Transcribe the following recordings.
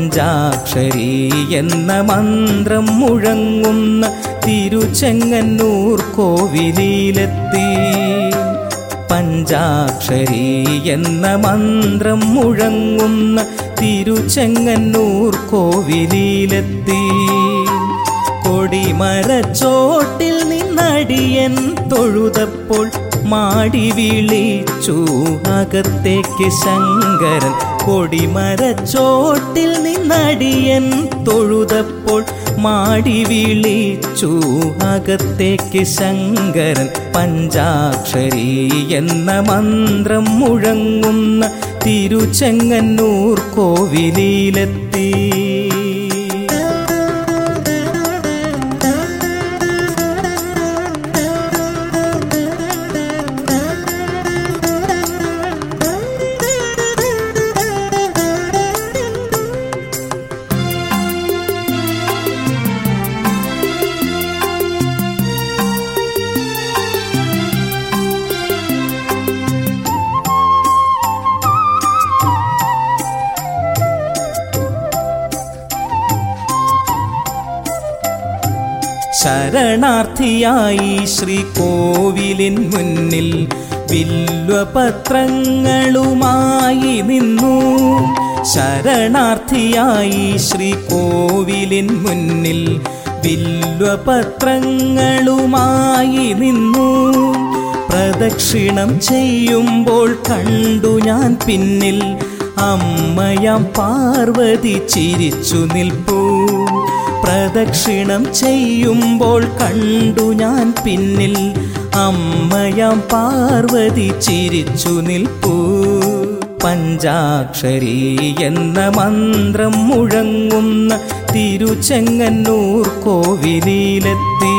പഞ്ചാക്ഷരി എന്ന മന്ത്രം മുഴങ്ങുന്ന തിരുച്ചെങ്ങന്നൂർ കോവിലിലെത്തി പഞ്ചാക്ഷരി എന്ന മന്ത്രം മുഴങ്ങുന്ന തിരുച്ചെങ്ങന്നൂർ കോവിലിലെത്തി കൊടിമരച്ചോട്ടിൽ നിന്നടിയൻ തൊഴുതപ്പോൾ മാടി വിളിച്ചു അകത്തേക്ക് ശങ്കരൻ കൊടിമരച്ചോട്ടിൽ നിന്നടിയൻ തൊഴുതപ്പോൾ മാടി വിളിച്ചു അകത്തേക്ക് ശങ്കരൻ പഞ്ചാക്ഷരി എന്ന മന്ത്രം മുഴങ്ങുന്ന തിരുച്ചെങ്ങന്നൂർ കോവിലിലെത്തി ശരണാർത്ഥിയായി ശ്രീകോവിലിൻ മുന്നിൽ വില്വപത്രങ്ങളുമായി നിന്നു ശരണാർത്ഥിയായി ശ്രീകോവിലിൻ മുന്നിൽ വില്വപത്രങ്ങളുമായി നിന്നു പ്രദക്ഷിണം ചെയ്യുമ്പോൾ കണ്ടു ഞാൻ പിന്നിൽ അമ്മയാം പാർവതി ചിരിച്ചു നിൽപ്പൂ പ്രദക്ഷിണം ചെയ്യുമ്പോൾ കണ്ടു ഞാൻ പിന്നിൽ അമ്മയാം പാർവതി ചിരിച്ചു നിൽപ്പൂ പഞ്ചാക്ഷരി എന്ന മന്ത്രം മുഴങ്ങുന്ന തിരുച്ചെങ്ങന്നൂർ കോവിലിലെത്തി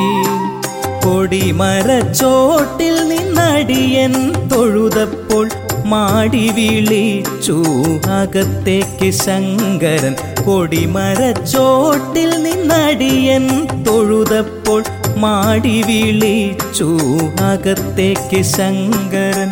കൊടിമരച്ചോട്ടിൽ നിന്നടിയൻ തൊഴുതപ്പോൾ മാടി വിളിച്ചു അകത്തേക്ക് ശങ്കരൻ കൊടിമരച്ചോട്ടിൽ നിന്നടിയൻ തൊഴുതപ്പോൾ മാടി വിളിച്ചു അകത്തേക്ക് ശങ്കരൻ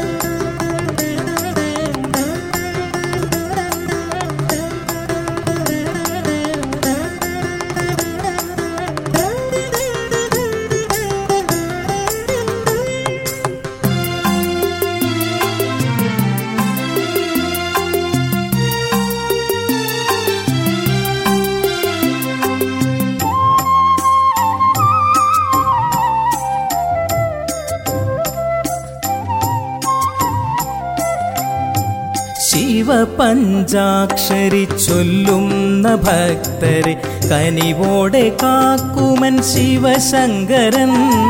ശിവപഞ്ചാക്ഷരി ചൊല്ലുന്ന ഭക്തരെ കനിവോടെ കാക്കുമൻ ശിവശങ്കരൻ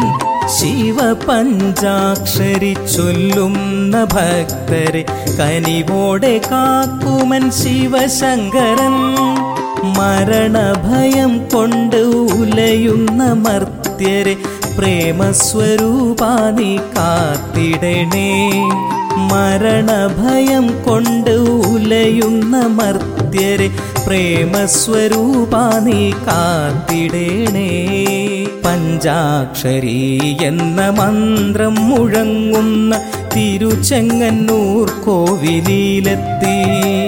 ശിവപഞ്ചാക്ഷരി ചൊല്ലുന്ന ഭക്തരെ കനിവോടെ കാക്കുമൻ ശിവശങ്കരൻ മരണഭയം കൊണ്ട് ഉലയുന്ന മർത്യരെ പ്രേമസ്വരൂപാനി കാത്തിടണേ മരണഭയം കൊണ്ട് ഉലയുന്ന മർത്യരെ പ്രേമസ്വരൂപാനി കാത്തിടേണേ പഞ്ചാക്ഷരി എന്ന മന്ത്രം മുഴങ്ങുന്ന തിരുച്ചെങ്ങന്നൂർ കോവിലിലെത്തി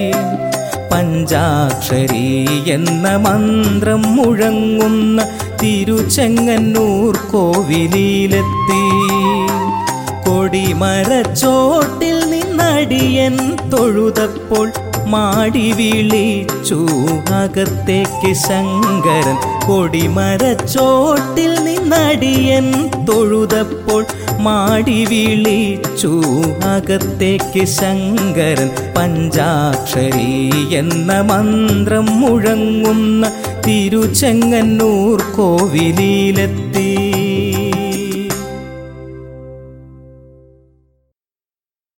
പഞ്ചാക്ഷരി എന്ന മന്ത്രം മുഴങ്ങുന്ന തിരുച്ചെങ്ങന്നൂർ കോവിലിലെത്തി കൊടിമരച്ചോട്ടിൽ നിന്നടിയൻ തൊഴുതപ്പോൾ മാടി വിളിച്ചു അകത്തേക്ക് ശങ്കരൻ കൊടിമരച്ചോട്ടിൽ നിന്നടിയൻ തൊഴുതപ്പോൾ മാടി വിളിച്ചു അകത്തേക്ക് ശങ്കരൻ പഞ്ചാക്ഷരി എന്ന മന്ത്രം മുഴങ്ങുന്ന തിരുച്ചെങ്ങന്നൂർ കോവിലിലെത്തി